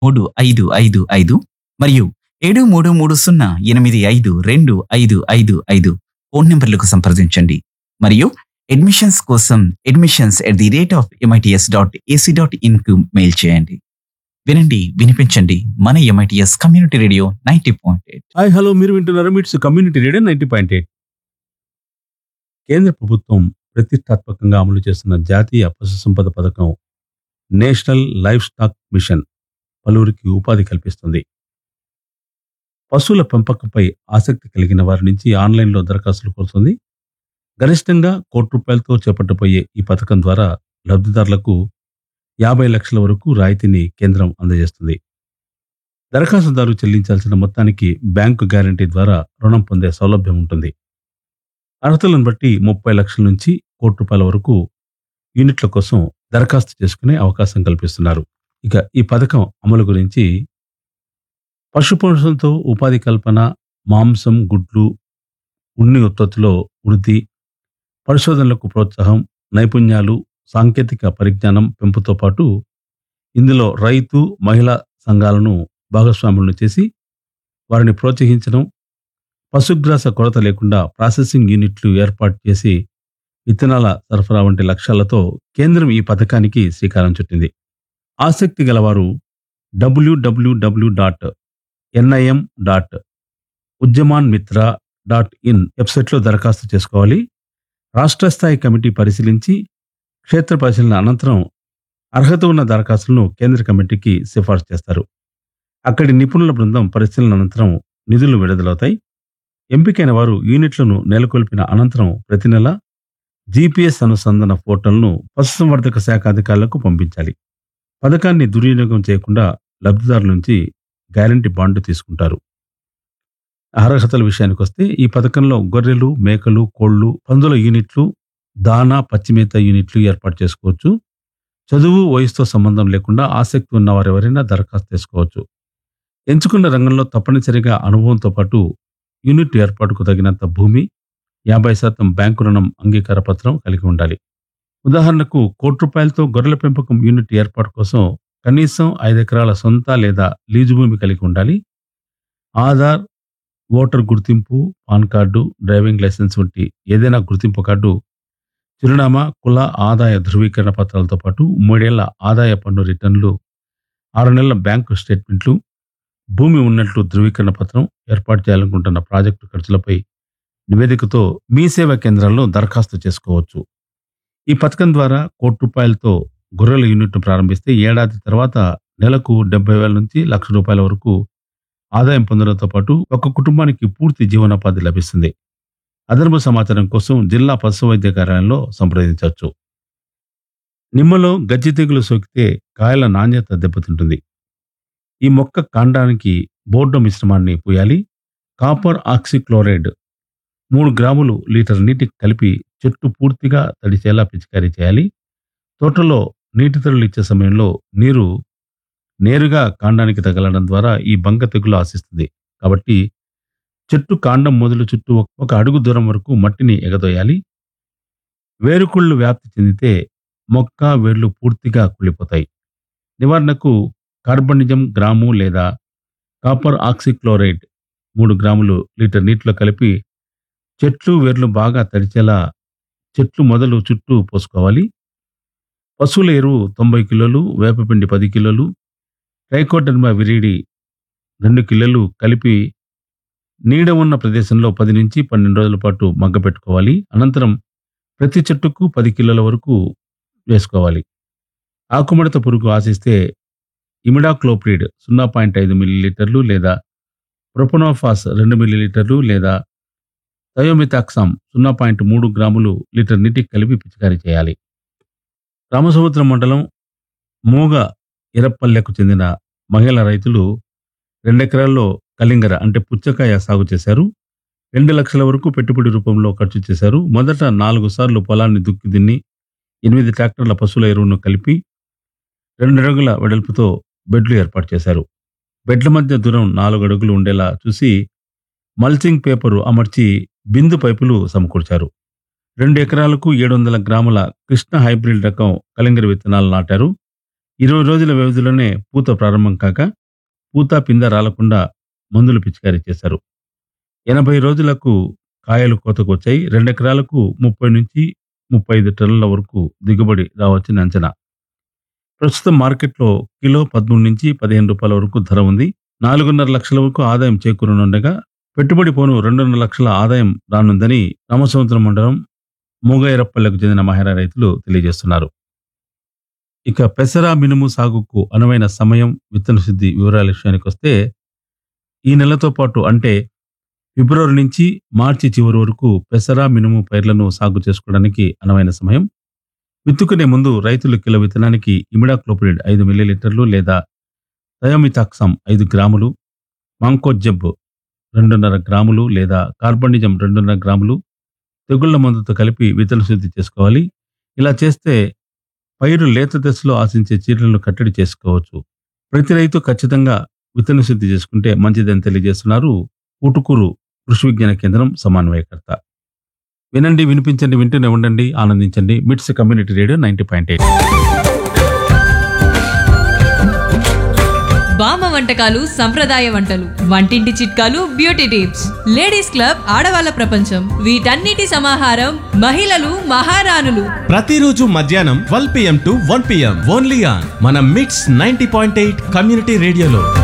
మూడు ఐదు ఐదు ఐదు మరియు ఏడు మూడు మూడు సున్నా ఎనిమిది ఐదు రెండు ఐదు ఐదు ఐదు ఫోన్ నంబర్లకు సంప్రదించండి మరియు అడ్మిషన్స్ కోసం admissions at the rate of MITS dot AC dot ఇన్కు మెయిల్ చేయండి వినండి వినిపించండి మన MITS community radio ninety point eight hi hello మీరు వింటున్నారు MITS community radio ninety point eight కేంద్ర ప్రభుత్వం ప్రతిష్టాత్మకంగా అమలు చేస్తున్న జాతీయ పశు సంపద పథకం నేషనల్ లైఫ్ స్టాక్ మిషన్ పలువురికి ఉపాధి కల్పిస్తుంది పశువుల పెంపకంపై ఆసక్తి కలిగిన వారి నుంచి ఆన్లైన్లో దరఖాస్తులు కోరుతుంది గరిష్టంగా కోటి రూపాయలతో చేపట్టబోయే ఈ పథకం ద్వారా లబ్ధిదారులకు యాభై లక్షల వరకు రాయితీని కేంద్రం అందజేస్తుంది దరఖాస్తుదారు చెల్లించాల్సిన మొత్తానికి బ్యాంకు గ్యారంటీ ద్వారా రుణం పొందే సౌలభ్యం ఉంటుంది అర్హతలను బట్టి ముప్పై లక్షల నుంచి కోటి రూపాయల వరకు యూనిట్ల కోసం దరఖాస్తు చేసుకునే అవకాశం కల్పిస్తున్నారు ఇక ఈ పథకం అమలు గురించి పశుపోషణతో ఉపాధి కల్పన మాంసం గుడ్లు ఉన్ని ఉత్పత్తిలో వృద్ధి పరిశోధనలకు ప్రోత్సాహం నైపుణ్యాలు సాంకేతిక పరిజ్ఞానం పెంపుతో పాటు ఇందులో రైతు మహిళా సంఘాలను భాగస్వాములను చేసి వారిని ప్రోత్సహించడం పశుగ్రాస కొరత లేకుండా ప్రాసెసింగ్ యూనిట్లు ఏర్పాటు చేసి విత్తనాల సరఫరా వంటి లక్ష్యాలతో కేంద్రం ఈ పథకానికి శ్రీకారం చుట్టింది ఆసక్తి గలవారు W W W dot NIM dot Udyaman Mitra dot in వెబ్సైట్లో దరఖాస్తు చేసుకోవాలి రాష్ట్ర స్థాయి కమిటీ పరిశీలించి క్షేత్ర పరిశీలన అనంతరం అర్హత ఉన్న దరఖాస్తులను కేంద్ర కమిటీకి సిఫార్సు చేస్తారు అక్కడి నిపుణుల బృందం పరిశీలన అనంతరం నిధులు విడుదలవుతాయి ఎంపికైన వారు యూనిట్లను నెలకొల్పిన అనంతరం ప్రతి నెల జీపీఎస్ అనుసంధాన పోర్టల్ను పశుసంవర్ధక శాఖ అధికారులకు పంపించాలి పథకాన్ని దుర్వినియోగం చేయకుండా లబ్ధిదారుల నుంచి గ్యారంటీ బాండ్ తీసుకుంటారు అర్హతల విషయానికి వస్తే ఈ పథకంలో గొర్రెలు మేకలు కోళ్లు పందుల యూనిట్లు దానా పచ్చిమేత యూనిట్లు ఏర్పాటు చేసుకోవచ్చు చదువు వయసుతో సంబంధం లేకుండా ఆసక్తి ఉన్న వారెవరైనా దరఖాస్తు చేసుకోవచ్చు ఎంచుకున్న రంగంలో తప్పనిసరిగా అనుభవంతో పాటు యూనిట్ ఏర్పాటుకు తగినంత భూమి యాభై శాతం బ్యాంకు రుణం అంగీకార పత్రం కలిగి ఉండాలి ఉదాహరణకు కోటి రూపాయలతో గొర్రెల పెంపకం యూనిట్ ఏర్పాటు కోసం కనీసం ఐదు ఎకరాల సొంత లేదా లీజు భూమి కలిగి ఉండాలి ఆధార్ ఓటర్ గుర్తింపు పాన్ కార్డు డ్రైవింగ్ లైసెన్స్ వంటి ఏదైనా గుర్తింపు కార్డు చిరునామా కుల ఆదాయ ధృవీకరణ పత్రాలతో పాటు మూడేళ్ల ఆదాయ పన్ను రిటర్న్లు ఆరు నెలల బ్యాంకు స్టేట్మెంట్లు భూమి ఉన్నట్లు ధృవీకరణ పత్రం ఏర్పాటు చేయాలనుకుంటున్న ప్రాజెక్టు ఖర్చులపై నివేదికతో మీ సేవా కేంద్రాల్లో దరఖాస్తు చేసుకోవచ్చు ఈ పథకం ద్వారా కోటి రూపాయలతో గొర్రెల యూనిట్ను ప్రారంభిస్తే ఏడాది తర్వాత నెలకు డెబ్బై వేల నుంచి లక్ష రూపాయల వరకు ఆదాయం పొందడంతో పాటు ఒక కుటుంబానికి పూర్తి జీవనోపాధి లభిస్తుంది అదనపు సమాచారం కోసం జిల్లా పశు వైద్య కార్యాలయంలో సంప్రదించవచ్చు నిమ్మలో గజ్జి తెగులు సోకితే కాయల నాణ్యత దెబ్బతింటుంది ఈ మొక్క కాండానికి బోర్డో మిశ్రమాన్ని పూయాలి కాపర్ ఆక్సిక్లోరైడ్ మూడు గ్రాములు లీటర్ నీటికి కలిపి చెట్టు పూర్తిగా తడిచేలా పిచికారీ చేయాలి తోటలో నీటి తడులు ఇచ్చే సమయంలో నీరు నేరుగా కాండానికి తగలడం ద్వారా ఈ బంక తెగులు ఆశిస్తుంది కాబట్టి చెట్టు కాండం మొదలు చుట్టూ ఒక అడుగు దూరం వరకు మట్టిని ఎగదోయాలి వేరుకుళ్ళు వ్యాప్తి చెందితే మొక్క వేర్లు పూర్తిగా కుళ్ళిపోతాయి నివారణకు కార్బనిజం గ్రాము లేదా కాపర్ ఆక్సిక్లోరైడ్ మూడు గ్రాములు లీటర్ నీటిలో కలిపి చెట్లు వేర్లు బాగా తడిచేలా చెట్లు మొదలు చుట్టూ పోసుకోవాలి పశువుల ఎరువు తొంభై కిలోలు వేపపిండి పది కిలోలు ట్రైకోడర్మా విరిడి రెండు కిలోలు కలిపి నీడ ఉన్న ప్రదేశంలో పది నుంచి పన్నెండు రోజుల పాటు మగ్గపెట్టుకోవాలి అనంతరం ప్రతి చెట్టుకు పది కిలోల వరకు వేసుకోవాలి ఆకుముడత పురుగు ఆశిస్తే ఇమిడాక్లోప్రిడ్ సున్నా పాయింట్ ఐదు మిల్లీలీటర్లు లేదా ప్రొపనోఫాస్ రెండు మిల్లీలీటర్లు లేదా థయోమితాక్సామ్ సున్నా పాయింట్ మూడు గ్రాములు లీటర్ నీటికి కలిపి పిచికారీ చేయాలి రామసముద్రం మండలం మూగ ఇరప్పల్లెకు చెందిన మహిళా రైతులు రెండెకరాల్లో కలింగర అంటే పుచ్చకాయ సాగు చేశారు రెండు లక్షల వరకు పెట్టుబడి రూపంలో ఖర్చు చేశారు మొదట నాలుగు సార్లు పొలాన్ని దుక్కి దున్ని ఎనిమిది ట్రాక్టర్ల పశువుల ఎరువును కలిపి రెండు అడుగుల వెడల్పుతో బెడ్లు ఏర్పాటు చేశారు బెడ్ల మధ్య దూరం నాలుగు అడుగులు ఉండేలా చూసి మల్చింగ్ పేపరు అమర్చి బిందు పైపులు సమకూర్చారు రెండు ఎకరాలకు ఏడు వందల గ్రాముల కృష్ణ హైబ్రిడ్ రకం కలింగర విత్తనాలు నాటారు ఇరవై రోజుల వ్యవధిలోనే పూత ప్రారంభం కాక పూత పింద రాలకుండా మందులు పిచికారీ చేశారు ఎనభై రోజులకు కాయలు కోతకు వచ్చాయి రెండెకరాలకు ముప్పై నుంచి ముప్పై ఐదు టన్నుల వరకు దిగుబడి రావచ్చని అంచనా ప్రస్తుతం మార్కెట్లో కిలో పదమూడు నుంచి పదిహేను రూపాయల వరకు ధర ఉంది నాలుగున్నర లక్షల వరకు ఆదాయం చేకూరనుండగా పెట్టుబడి పోను రెండున్నర లక్షల ఆదాయం రానుందని రామసముద్రం మండలం మూగైరప్పల్లకు చెందిన మహిళా రైతులు తెలియజేస్తున్నారు ఇక పెసర మినుము సాగుకు అనువైన సమయం విత్తన శుద్ధి వివరాల విషయానికి వస్తే ఈ నెలతో పాటు అంటే ఫిబ్రవరి నుంచి మార్చి చివరి వరకు పెసర మినుము పైర్లను సాగు చేసుకోవడానికి అనువైన సమయం విత్తుకునే ముందు రైతులు కిలో విత్తనానికి ఇమిడాక్లోపిడ్ ఐదు మిల్లీలీటర్లు లేదా థయోమితాక్సమ్ ఐదు గ్రాములు మాంకోజెబ్ రెండున్నర గ్రాములు లేదా కార్బనిజం రెండున్నర గ్రాములు తెగుళ్ల మందుతో కలిపి విత్తన శుద్ధి చేసుకోవాలి ఇలా చేస్తే పైరు లేత దశలో ఆశించే చీరలను కట్టడి చేసుకోవచ్చు ప్రతి రైతు ఖచ్చితంగా విత్తన శుద్ధి చేసుకుంటే మంచిదని తెలియజేస్తున్నారు ఊటుకూరు కృషి విజ్ఞాన కేంద్రం సమన్వయకర్త వినండి వినిపించండి వింటూనే ఉండండి ఆనందించండి MITS community radio ninety point eight బామ్మ వంటకాలు సంప్రదాయ వంటలు వంటింటి చిట్కాలు బ్యూటీ టిప్స్ లేడీస్ క్లబ్ ఆడవాళ్ళ ప్రపంచం వీటన్నిటి సమాహారం మహిళలు మహారాణులు ప్రతిరోజు మధ్యాహ్నం twelve PM to one PM only on మన MITS ninety point eight community రేడియోలో